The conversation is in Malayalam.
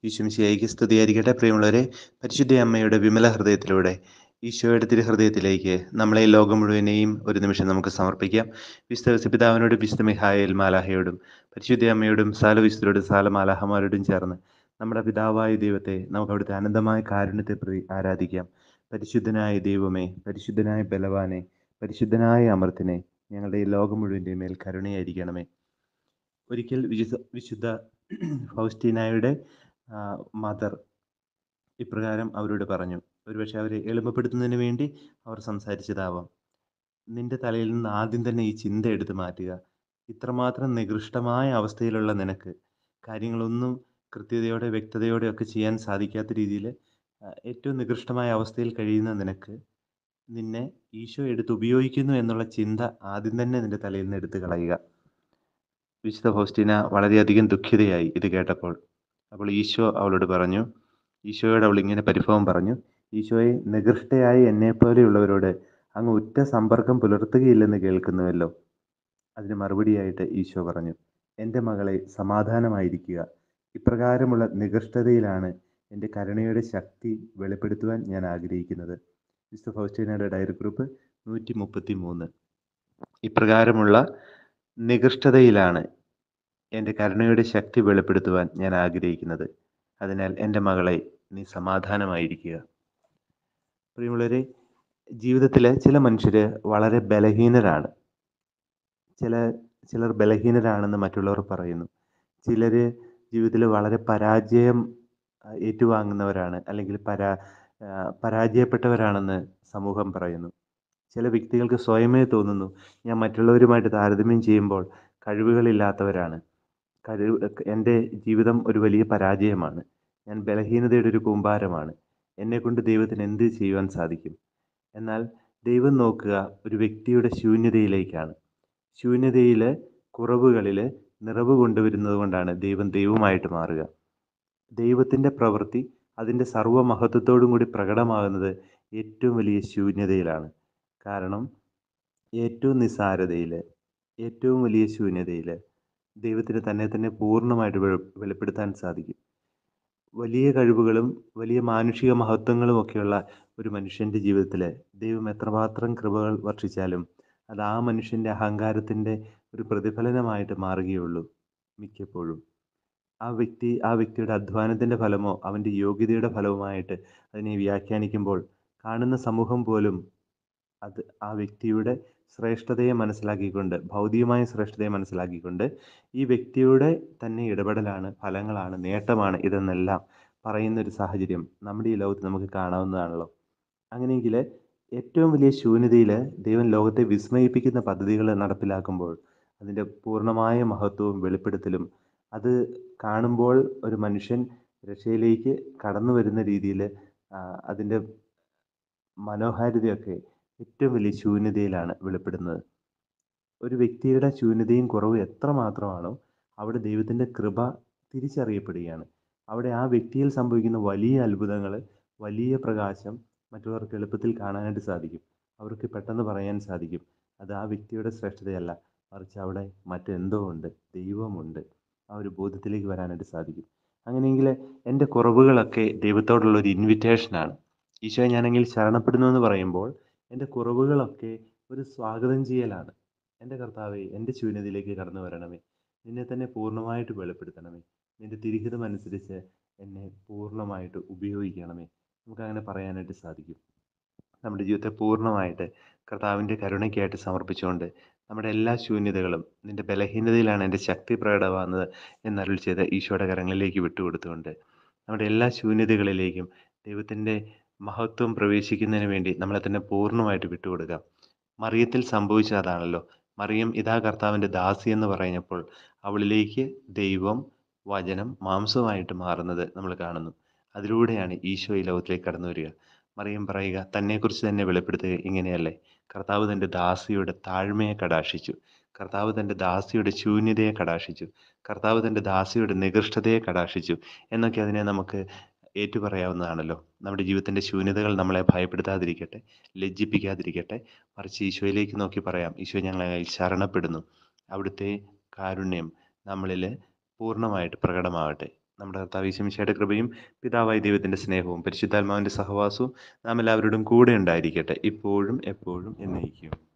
ഈശോമിശിഹായിക്ക് സ്തുതിയായിരിക്കട്ടെ പ്രിയമുള്ളവരെ പരിശുദ്ധ അമ്മയുടെ വിമല ഹൃദയത്തിലൂടെ ഈശോയുടെ തിരുഹൃദയത്തിലേക്ക് നമ്മളെ ഈ ലോകം മുഴുവനെയും ഒരു നിമിഷം നമുക്ക് സമർപ്പിക്കാം വിശുദ്ധ പിതാവിനോടും വിശുദ്ധ മിഹായേൽ മാലാഹയോടും പരിശുദ്ധ അമ്മയോടും സാലവിശുദ്ധരോടും സാലമാലാഹമാരോടും ചേർന്ന് നമ്മുടെ പിതാവായ ദൈവത്തെ നമുക്ക് അവിടുത്തെ അനന്തമായ കാരുണ്യത്തെ പ്രതി ആരാധിക്കാം പരിശുദ്ധനായ ദൈവമേ പരിശുദ്ധനായ ബലവാനെ പരിശുദ്ധനായ അമർത്തിനെ ഞങ്ങളുടെ ഈ ലോകം മുഴുവൻ്റെ മേൽ കരുണയായിരിക്കണമേ ഒരിക്കൽ വിശുദ്ധ വിശുദ്ധ ഫൗസ്റ്റീനായുടെ മദർ ഇപ്രകാരം അവരോട് പറഞ്ഞു ഒരുപക്ഷെ അവരെ എളിമപ്പെടുത്തുന്നതിന് വേണ്ടി അവർ സംസാരിച്ചതാവാം നിന്റെ തലയിൽ നിന്ന് ആദ്യം തന്നെ ഈ ചിന്ത എടുത്തു മാറ്റുക ഇത്രമാത്രം നികൃഷ്ടമായ അവസ്ഥയിലുള്ള നിനക്ക് കാര്യങ്ങളൊന്നും കൃത്യതയോടെ വ്യക്തതയോടെ ഒക്കെ ചെയ്യാൻ സാധിക്കാത്ത രീതിയിൽ ഏറ്റവും നികൃഷ്ടമായ അവസ്ഥയിൽ കഴിയുന്ന നിനക്ക് നിന്നെ ഈശോ എടുത്ത് ഉപയോഗിക്കുന്നു എന്നുള്ള ചിന്ത ആദ്യം തന്നെ നിന്റെ തലയിൽ നിന്ന് എടുത്തു കളയുക വിശുദ്ധ ഫൗസ്റ്റീന വളരെയധികം ദുഃഖിതയായി ഇത് കേട്ടപ്പോൾ അപ്പോൾ ഈശോ അവളോട് പറഞ്ഞു ഈശോയോട് അവൾ ഇങ്ങനെ പരിഭവം പറഞ്ഞു ഈശോയെ നികൃഷ്ടയായി എന്നെപ്പോലെയുള്ളവരോട് അങ്ങ് ഉറ്റ സമ്പർക്കം പുലർത്തുകയില്ലെന്ന് കേൾക്കുന്നുവല്ലോ അതിന് മറുപടിയായിട്ട് ഈശോ പറഞ്ഞു എൻ്റെ മകളെ സമാധാനമായിരിക്കുക ഇപ്രകാരമുള്ള നികൃഷ്ടതയിലാണ് എൻ്റെ കരുണയുടെ ശക്തി വെളിപ്പെടുത്തുവാൻ ഞാൻ ആഗ്രഹിക്കുന്നത് വിശുദ്ധ ഫൗസ്റ്റീനയുടെ ഡയറി ഗ്രൂപ്പ് നൂറ്റി മുപ്പത്തി മൂന്ന് ഇപ്രകാരമുള്ള നികൃഷ്ടതയിലാണ് എൻ്റെ കരുണയുടെ ശക്തി വെളിപ്പെടുത്തുവാൻ ഞാൻ ആഗ്രഹിക്കുന്നത് അതിനാൽ എൻ്റെ മകളെ നീ സമാധാനമായിരിക്കുക പ്രിയമുള്ളവരെ ജീവിതത്തിൽ ചില മനുഷ്യർ വളരെ ബലഹീനരാണ് ചില ചിലർ ബലഹീനരാണെന്ന് മറ്റുള്ളവർ പറയുന്നു ചിലർ ജീവിതത്തിൽ വളരെ പരാജയം ഏറ്റുവാങ്ങുന്നവരാണ് അല്ലെങ്കിൽ പരാ പരാജയപ്പെട്ടവരാണെന്ന് സമൂഹം പറയുന്നു ചില വ്യക്തികൾക്ക് സ്വയമേ തോന്നുന്നു ഞാൻ മറ്റുള്ളവരുമായിട്ട് താരതമ്യം ചെയ്യുമ്പോൾ കഴിവുകളില്ലാത്തവരാണ് കഴിവ് എൻ്റെ ജീവിതം ഒരു വലിയ പരാജയമാണ് ഞാൻ ബലഹീനതയുടെ ഒരു കൂമ്പാരമാണ് എന്നെക്കൊണ്ട് ദൈവത്തിന് എന്ത് ചെയ്യുവാൻ സാധിക്കും എന്നാൽ ദൈവം നോക്കുക ഒരു വ്യക്തിയുടെ ശൂന്യതയിലേക്കാണ് ശൂന്യതയിൽ കുറവുകളിൽ നിറവ് കൊണ്ടുവരുന്നത് കൊണ്ടാണ് ദൈവം ദൈവമായിട്ട് മാറുക ദൈവത്തിൻ്റെ പ്രവൃത്തി അതിൻ്റെ സർവ്വമഹത്വത്തോടും കൂടി പ്രകടമാകുന്നത് ഏറ്റവും വലിയ ശൂന്യതയിലാണ് കാരണം ഏറ്റവും നിസ്സാരതയിൽ ഏറ്റവും വലിയ ശൂന്യതയിൽ ദൈവത്തിന് തന്നെ തന്നെ പൂർണ്ണമായിട്ട് വെളിപ്പെടുത്താൻ സാധിക്കും വലിയ കഴിവുകളും വലിയ മാനുഷിക മഹത്വങ്ങളും ഒക്കെയുള്ള ഒരു മനുഷ്യൻ്റെ ജീവിതത്തിൽ ദൈവം എത്രമാത്രം കൃപകൾ വർഷിച്ചാലും അത് ആ മനുഷ്യൻ്റെ അഹങ്കാരത്തിൻ്റെ ഒരു പ്രതിഫലനമായിട്ട് മാറുകയുള്ളൂ മിക്കപ്പോഴും ആ വ്യക്തി ആ വ്യക്തിയുടെ അധ്വാനത്തിൻ്റെ ഫലമോ അവൻ്റെ യോഗ്യതയുടെ ഫലവുമായിട്ട് അതിനെ വ്യാഖ്യാനിക്കുമ്പോൾ കാണുന്ന സമൂഹം പോലും അത് ആ വ്യക്തിയുടെ ശ്രേഷ്ഠതയെ മനസ്സിലാക്കിക്കൊണ്ട് ഭൗതികമായ ശ്രേഷ്ഠതയെ മനസ്സിലാക്കിക്കൊണ്ട് ഈ വ്യക്തിയുടെ തന്നെ ഇടപെടലാണ് ഫലങ്ങളാണ് നേട്ടമാണ് ഇതെന്നെല്ലാം പറയുന്ന ഒരു സാഹചര്യം നമ്മുടെ ഈ ലോകത്ത് നമുക്ക് കാണാവുന്നതാണല്ലോ അങ്ങനെയെങ്കിൽ ഏറ്റവും വലിയ ശൂന്യതയിൽ ദൈവം ലോകത്തെ വിസ്മയിപ്പിക്കുന്ന പദ്ധതികൾ നടപ്പിലാക്കുമ്പോൾ അതിൻ്റെ പൂർണ്ണമായ മഹത്വവും വെളിപ്പെടുത്തലും അത് കാണുമ്പോൾ ഒരു മനുഷ്യൻ രക്ഷയിലേക്ക് കടന്നു വരുന്ന രീതിയിൽ അതിൻ്റെ മനോഹാരിതയൊക്കെ ഏറ്റവും വലിയ ശൂന്യതയിലാണ് വെളിപ്പെടുന്നത് ഒരു വ്യക്തിയുടെ ശൂന്യതയും കുറവും എത്ര മാത്രമാണോ അവിടെ ദൈവത്തിൻ്റെ കൃപ തിരിച്ചറിയപ്പെടുകയാണ് അവിടെ ആ വ്യക്തിയിൽ സംഭവിക്കുന്ന വലിയ അത്ഭുതങ്ങൾ വലിയ പ്രകാശം മറ്റുള്ളവർക്ക് എളുപ്പത്തിൽ കാണാനായിട്ട് സാധിക്കും അവർക്ക് പെട്ടെന്ന് പറയാൻ സാധിക്കും അത് ആ വ്യക്തിയുടെ ശ്രേഷ്ഠതയല്ല മറിച്ച് അവിടെ മറ്റെന്തോ ഉണ്ട് ദൈവമുണ്ട് ആ ഒരു ബോധ്യത്തിലേക്ക് വരാനായിട്ട് സാധിക്കും അങ്ങനെയെങ്കിൽ എൻ്റെ കുറവുകളൊക്കെ ദൈവത്തോടുള്ള ഒരു ഇൻവിറ്റേഷനാണ് ഈശോ ഞാനെങ്കിൽ ശരണപ്പെടുന്നു എന്ന് പറയുമ്പോൾ എൻ്റെ കുറവുകളൊക്കെ ഒരു സ്വാഗതം ചെയ്യലാണ് എൻ്റെ കർത്താവെ എൻ്റെ ശൂന്യതയിലേക്ക് കടന്നു വരണമേ നിന്നെ തന്നെ പൂർണ്ണമായിട്ട് വെളിപ്പെടുത്തണമേ നിൻ്റെ തിരിഹിതം അനുസരിച്ച് എന്നെ പൂർണ്ണമായിട്ട് ഉപയോഗിക്കണമേ നമുക്കങ്ങനെ പറയാനായിട്ട് സാധിക്കും നമ്മുടെ ജീവിതത്തെ പൂർണ്ണമായിട്ട് കർത്താവിൻ്റെ കരുണയ്ക്കായിട്ട് സമർപ്പിച്ചുകൊണ്ട് നമ്മുടെ എല്ലാ ശൂന്യതകളും നിൻ്റെ ബലഹീനതയിലാണ് എൻ്റെ ശക്തി പ്രകടമാകുന്നത് എന്നരുൾ ചെയ്ത് ഈശോയുടെ കരങ്ങളിലേക്ക് വിട്ടുകൊടുത്തുകൊണ്ട് നമ്മുടെ എല്ലാ ശൂന്യതകളിലേക്കും ദൈവത്തിൻ്റെ മഹത്വം പ്രവേശിക്കുന്നതിന് വേണ്ടി നമ്മളെ തന്നെ പൂർണ്ണമായിട്ട് വിട്ടുകൊടുക്കാം മറിയത്തിൽ സംഭവിച്ച അതാണല്ലോ മറിയം ഇതാ കർത്താവിൻ്റെ ദാസി എന്ന് പറഞ്ഞപ്പോൾ അവളിലേക്ക് ദൈവം വചനം മാംസമായിട്ട് മാറുന്നത് നമ്മൾ കാണുന്നു അതിലൂടെയാണ് ഈശോ ഈ ലോകത്തിലേക്ക് കടന്നു വരിക മറിയം പറയുക തന്നെക്കുറിച്ച് തന്നെ വെളിപ്പെടുത്തുക ഇങ്ങനെയല്ലേ കർത്താവ് തൻ്റെ ദാസിയുടെ താഴ്മയെ കടാക്ഷിച്ചു കർത്താവ് തൻ്റെ ദാസിയുടെ ശൂന്യതയെ കടാക്ഷിച്ചു കർത്താവ് തൻ്റെ ദാസിയുടെ നികൃഷ്ടതയെ കടാക്ഷിച്ചു എന്നൊക്കെ അതിനെ നമുക്ക് ഏറ്റുപറയാവുന്നതാണല്ലോ നമ്മുടെ ജീവിതത്തിൻ്റെ ശൂന്യതകൾ നമ്മളെ ഭയപ്പെടുത്താതിരിക്കട്ടെ ലജ്ജിപ്പിക്കാതിരിക്കട്ടെ മറിച്ച് ഈശോയിലേക്ക് നോക്കി പറയാം ഈശോ ഞങ്ങളെ ശരണപ്പെടുന്നു അവിടുത്തെ കാരുണ്യം നമ്മളിൽ പൂർണ്ണമായിട്ട് പ്രകടമാകട്ടെ നമ്മുടെ കർത്താവ് ഈശോമിശിയുടെ കൃപയും പിതാവായ ദൈവത്തിൻ്റെ സ്നേഹവും പരിശുദ്ധാത്മാവിൻ്റെ സഹവാസവും നാം എല്ലാവരോടും കൂടെ ഉണ്ടായിരിക്കട്ടെ ഇപ്പോഴും എപ്പോഴും എന്നേക്കും